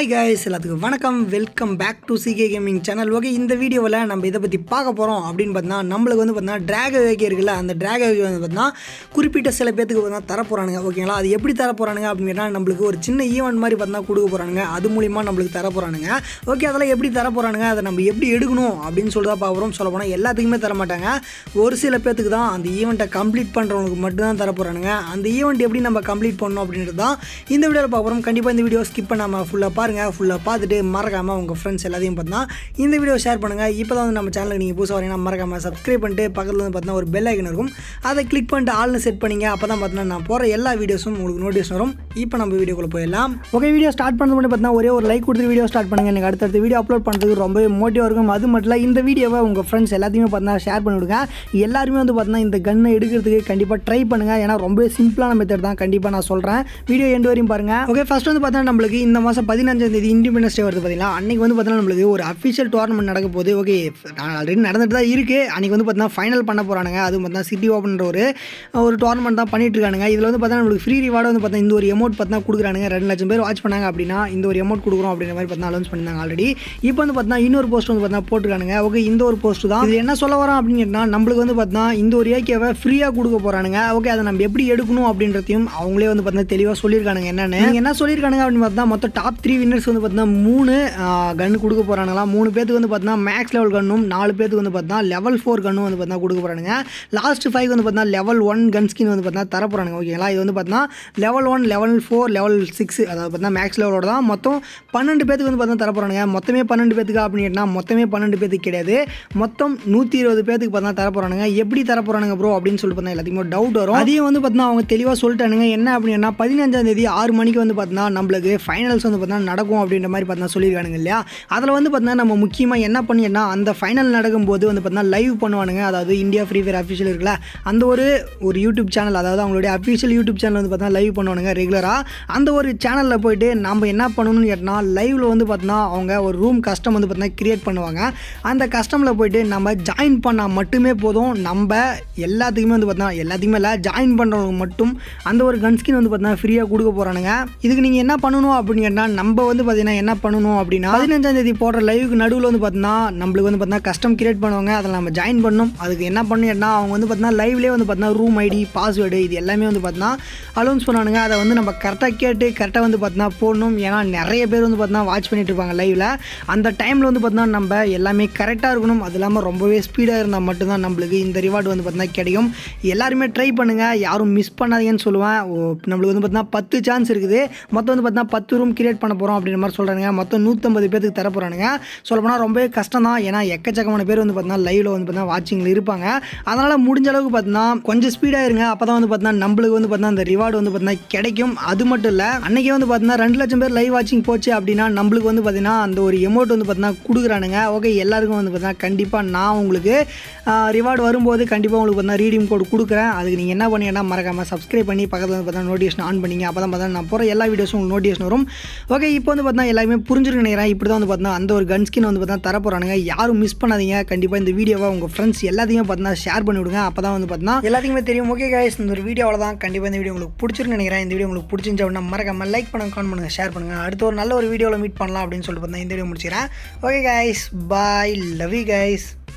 guys எல்லாத்துக்கும் வணக்கம் welcome back to CK gaming channel okay இந்த வீடியோவில் நம்ம இதை பற்றி பார்க்க போகிறோம் அப்படின்னு பார்த்தீங்கன்னா நம்மளுக்கு வந்து பார்த்தீங்கன்னா ட்ராக வேகி இருக்குல்ல அந்த ட்ராக வேகி வந்து பார்த்தீங்கன்னா குறிப்பிட்ட சில பேத்துக்கு பார்த்தீங்கன்னா தர போகிறானுங்க ஓகேங்களா அது எப்படி தர போகிறானுங்க அப்படின்னு கேட்டால் நம்மளுக்கு ஒரு சின்ன ஈவெண்ட் மாதிரி பார்த்தீங்கன்னா கொடுக்க போகிறானுங்க அது மூலிமா நம்மளுக்கு தர போகிறானுங்க ஓகே அதெல்லாம் எப்படி தர போகிறானுங்க அதை நம்ம எப்படி எடுக்கணும் அப்படின்னு சொல்லி தான் பார்க்குறோம் சொல்ல போனால் எல்லாத்துக்குமே தர மாட்டாங்க ஒரு சில பேத்துக்கு தான் அந்த ஈவெண்ட்டை கம்ப்ளீட் பண்ணுறவங்களுக்கு மட்டும்தான் தர போகிறானுங்க அந்த ஈவெண்ட் எப்படி நம்ம கம்ப்ளீட் பண்ணணும் அப்படின்றது தான் இந்த வீடியோவில் பார்க்குறோம் கண்டிப்பாக இந்த வீடியோ ஸ்கிப் பண்ணாமல் ஃபுல்லாக பாருங்கள் ஃபுல்லாக பார்த்துட்டு மறக்காமல் உங்கள் ஃப்ரெண்ட்ஸ் எல்லாத்தையும் பார்த்தா இந்த வீடியோ ஷேர் பண்ணுங்கள் இப்போ தான் வந்து நம்ம சேனலுக்கு நீங்கள் புதுசாக வரீங்கன்னா மறக்காமல் சப்ஸ்கிரைப் பண்ணிட்டு பக்கத்தில் வந்து பார்த்தீங்கன்னா ஒரு பெல் ஐக்கன் இருக்கும் அதை கிளிக் பண்ணிட்டு ஆள்னு செட் பண்ணிங்க அப்போ தான் பார்த்தீங்கன்னா நான் போகிற எல்லா வீடியோஸும் உங்களுக்கு நோட்டீஸ் வரும் இப்போ நம்ம வீடியோக்குள்ளே போயிடலாம் ஓகே வீடியோ ஸ்டார்ட் பண்ணது மட்டும் பார்த்தீங்கன்னா ஒரே ஒரு லைக் கொடுத்து வீடியோ ஸ்டார்ட் பண்ணுங்கள் எனக்கு அடுத்தடுத்த வீடியோ அப்லோட் பண்ணுறதுக்கு ரொம்பவே மோட்டிவாக இருக்கும் அது மட்டும் இல்லை இந்த வீடியோவை உங்கள் ஃப்ரெண்ட்ஸ் எல்லாத்தையுமே பார்த்தீங்கன்னா ஷேர் பண்ணிவிடுங்க எல்லாருமே வந்து பார்த்தீங்கன்னா இந்த கன்னை எடுக்கிறதுக்கு கண்டிப்பாக ட்ரை பண்ணுங்கள் ஏன்னா ரொம்ப சிம்பிளான மெத்தட் தான் கண்டிப்பாக நான் சொல்கிறேன் வீடியோ எண்டு வரையும் பாருங்கள் ஓகே ஃபர்ஸ்ட் வந்து பார்த்தீங்கன்னா நம்மளுக்கு இந்த மாதம் பதினஞ்சாம் தேதி இண்டிபெண்டன்ஸ் டே வருது பார்த்தீங்களா அன்றைக்கி வந்து பார்த்தீங்கன்னா நம்மளுக்கு ஒரு அஃபிஷியல் டோர்னமெண்ட் நடக்க போகுது ஓகே ஆல்ரெடி நடந்துட்டு தான் இருக்குது அன்றைக்கி வந்து பார்த்தீங்கன்னா ஃபைனல் பண்ண போகிறானுங்க அதுவும் பார்த்தீங்கன்னா சிட்டி ஓப்பன்ற ஒரு ஒரு டோர்னமெண்ட் தான் பண்ணிட்டு இருக்கானுங்க இதில் வந்து பார்த்தீங்கன்னா நம்மளுக்கு ஃப்ரீ ரிவார்டு வந்து பார்த்தீங்கன்னா இந்த ஒரு அமௌண்ட் பார்த்தீங்கன்னா கொடுக்குறானுங்க ரெண்டு லட்சம் பேர் வாட்ச் பண்ணாங்க அப்படின்னா இந்த ஒரு அமௌண்ட் கொடுக்குறோம் அப்படின்ற மாதிரி பார்த்தீங்கன்னா அலௌன்ஸ் பண்ணியிருந்தாங்க ஆல்ரெடி இப்போ வந்து பார்த்தீங்கன்னா இன்னொரு போஸ்ட் வந்து பார்த்தீங்கன்னா போட்டுருக்கானுங்க ஓகே இந்த ஒரு போஸ்ட் தான் இது என்ன சொல்ல வரோம் அப்படின்னு கேட்டால் நம்மளுக்கு வந்து பார்த்தீங்கன்னா இந்த ஒரு ஏகேவை ஃப்ரீயாக கொடுக்க போகிறானுங்க ஓகே அதை நம்ம எப்படி எடுக்கணும் அப்படின்றதையும் அவங்களே வந்து பார்த்தீங்கன்னா தெளிவாக சொல்லியிருக்கானுங்க என்னென்னு நீங்க என்ன சொல்லியிருக்கானுங்க அப்படின்னு பார்த்தா மொத்தம் டாப் த்ரீ வின்னர்ஸ் வந்து பார்த்தீங்கன்னா மூணு கன்று கொடுக்க போகிறானுங்களா மூணு பேத்துக்கு வந்து பார்த்தீங்கன்னா மேக்ஸ் லெவல் கன்னும் நாலு பேத்துக்கு வந்து பார்த்தீங்கன்னா லெவல் ஃபோர் கன்னும் வந்து பார்த்தீங்கன்னா கொடுக்க போகிறானுங்க லாஸ்ட் ஃபைவ் வந்து பார்த்தீங்கன்னா லெவல் ஒன் கன் ஸ்கின் வந்து பார்த்தீங்கன்னா தர போகிறானுங்க ஓகேங்களா இது வந்து பார்த்தீங்கன்னா level one level four level six அதாவது பார்த்தீங்கன்னா மேக்ஸ் லெவலோட தான் மொத்தம் பன்னெண்டு பேத்துக்கு வந்து பார்த்தீங்கன்னா தர போகிறானுங்க மொத்தமே பன்னெண்டு பேத்துக்கு அப்படின்னு கேட்டால் மொத்தமே பன்னெண்டு பேத்துக்கு கிடையாது மொத்தம் நூற்றி இருபது பேத்துக்கு பார்த்தீங்கன்னா தர போகிறானுங்க எப்படி தர போகிறானுங்க ப்ரோ அப்படின்னு சொல்லிட்டு பார்த்தா எல்லாத்துக்குமே டவுட் வரும் அதையும் வந்து பார்த்தீங்கன்னா அவங்க தெளிவாக சொல்லிட்டானுங்க என்ன அப்படின்னா பதினஞ்சாம் தேதி ஆறு மணிக்கு வந்து பார்த்தீங்கன்னா நம்மளுக்கு ஃபைனல்ஸ் வந்து பார்த்தீங்கன்னா நடக்கும் அப்படின்ற மாதிரி பார்த்தீங்கன்னா சொல்லியிருக்கானுங்க இல்லையா அதில் வந்து பார்த்தீங்கன்னா நம்ம முக்கியமாக என்ன பண்ணிடனா அந்த ஃபைனல் நடக்கும்போது வந்து பார்த்தீங்கன்னா லைவ் பண்ணுவானுங்க அதாவது இந்தியா ஃப்ரீ ஃபயர் அஃபிஷியல் இருக்குல்ல அந்த ஒரு ஒரு யூடியூப் சேனல் அதாவது அவங்களுடைய அஃபிஷியல் யூடியூப் சேனல் வந்து பார்த்தீங்கன்னா லைவ் பண்ணுவானுங்க ரெகுலராக அந்த ஒரு சேனலில் போயிட்டு நம்ம என்ன பண்ணணும்னு கேட்டால் லைவில் வந்து பார்த்தீங்கன்னா அவங்க ஒரு ரூம் கஸ்டம் வந்து பார்த்தீங்கன்னா கிரியேட் பண்ணுவாங்க அந்த கஸ்டமில் போயிட்டு நம்ம ஜாயின் பண்ணால் மட்டுமே போதும் நம்ம எல்லாத்துக்குமே வந்து பார்த்தீங்கன்னா எல்லாத்துக்குமே இல்லை ஜாயின் பண்ணுறவங்க மட்டும் அந்த ஒரு கன் ஸ்கின் வந்து பார்த்தீங்கன்னா ஃப்ரீயாக கொடுக்க போகிறானுங்க இதுக்கு நீங்கள் என்ன பண்ணணும் அப்படின்னு கேட்டால் நம்ம வந்து பார்த்தீங்கன்னா என்ன பண்ணணும் அப்படின்னா பதினஞ்சாம் தேதி போடுற லைவுக்கு நடுவில் வந்து பார்த்தீங்கன்னா நம்மளுக்கு வந்து பார்த்தீங்கன்னா கஸ்டம் கிரியேட் பண்ணுவாங்க அதில் நம்ம ஜாயின் பண்ணணும் அதுக்கு என்ன பண்ணிட்டா அவங்க வந்து பார்த்தீங்கன்னா லைவ்லேயே வந்து பார்த்தீங்கன்னா ரூம் ஐடி பாஸ்வேர்டு இது எல்லாமே வந்து பார்த்தீங்கன்னா அலௌன்ஸ் பண்ணுவானுங்க அதை வந்து நம்ம கரெக்டாக கேட்டு கரெக்டாக வந்து பார்த்தீங்கன்னா போடணும் ஏன்னா நிறைய பேர் வந்து பார்த்தீங்கன்னா வாட்ச் பண்ணிட்டு இருப்பாங்க லைவில் அந்த டைமில் வந்து பார்த்தீங்கன்னா நம்ம எல்லாமே கரெக்டாக இருக்கணும் அது இல்லாமல் ரொம்பவே ஸ்பீடாக இருந்தால் மட்டும்தான் நம்மளுக்கு இந்த ரிவார்டு வந்து பார்த்தீங்கன்னா கிடைக்கும் எல்லாருமே ட்ரை பண்ணுங்கள் யாரும் மிஸ் பண்ணாதீங்கன்னு சொல்லுவேன் ஓ, நம்மளுக்கு வந்து பார்த்தீங்கன்னா பத்து சான்ஸ் இருக்குது மொத்தம் வந்து பார்த்தீங்கன்னா பத்து ரூம் கிரியேட் பண்ண போகிறோம் அப்படின்ற மாதிரி சொல்கிறாங்க மொத்தம் நூற்றம்பது பேருக்கு தர போகிறானுங்க சொல்லப்போனால் ரொம்பவே கஷ்டம் தான் ஏன்னா எக்கச்சக்கமான பேர் வந்து பார்த்தீங்கன்னா லைவில் வந்து பார்த்தீங்கன்னா வாட்சிங்கில் இருப்பாங்க அதனால் முடிஞ்ச அளவுக்கு பார்த்தீங்கன்னா கொஞ்சம் ஸ்பீடாக இருங்க அப்போ தான் வந்து பார்த்தீங்கன்னா நம்மளுக்கு வந்து பார்த்தீங்கன்னா அந்த ரிவார்டு வந்து பார்த்தீங்கன்னா கிடைக்கும் அது மட்டும் இல்லை அன்றைக்கி வந்து பார்த்தீங்கன்னா ரெண்டு லட்சம் பேர் லைவ் வாட்சிங் போச்சு அப்படின்னா நம்மளுக்கு வந்து பார்த்தீங்கன்னா அந்த ஒரு எமௌண்ட் வந்து பார்த்தீங்கன்னா கொடுக்குறானுங்க ஓகே எல்லாருக்கும் வந்து பார்த்தீங்கன்னா கண்டிப்பாக நான் உங்களுக்கு ரிவார்டு வரும்போது கண்டிப்பாக உங்களுக்கு பார்த்தீங்கன்னா ரீடிங் கோட் கொடுக்குறேன் அதுக்கு நீங்கள் என்ன பண்ணீங்கன்னா மறக்காமல் சப்ஸ்கிரைப் பண்ணி பக்கத்தில் வந்து பார்த்தீங்கன்னா நோட்டிஃபிகேஷன் ஆன் பண்ணிங்க அப்போ தான் பார்த்தீங்கன்னா நான் போகிற எல்லா வீடியோஸும் உங்களுக்கு நோட்டிஃபிகேஷன் வரும் ஓகே இப்போ வந்து பார்த்தீங்கன்னா எல்லாருமே புரிஞ்சிருக்கு நினைக்கிறேன் இப்படி தான் வந்து பார்த்தீங்கன்னா அந்த ஒரு கன் ஸ்கின் வந்து பார்த்தீங்கன்னா தர போகிறானுங்க யாரும் மிஸ் பண்ணாதீங்க கண்டிப்பாக இந்த வீடியோவை உங்கள் ஃப்ரெண்ட்ஸ் எல்லாத்தையும் பார்த்தீங்கன்னா ஷேர் பண்ணி விடுங்க அப்போ தான் வந்து பார்த்தீங்கன்னா எல்லாத்துக்குமே தெரியும் ஓகே கைஸ் இந்த ஒரு வீடியோவில் தான் கண்டிப்பாக இந்த வீடியோ உங்களுக்கு பிடிச்சிருக்கு நினைக்கிறேன் இந்த வீடியோ உங்களுக்கு பிடிச்சிருந்துச்சு அப்படின்னா மறக்காம லைக் பண்ணுங்க கமெண்ட் பண்ணுங்க ஷேர் பண்ணுங்க அடுத்த ஒரு நல்ல ஒரு வீடியோவில் மீட் பண்ணலாம் அப்படின்னு சொல்லிட்டு பார்த்தீங்கன்னா இந்த வீடியோ முடிச்சிக்கிறேன் okay guys bye love you guys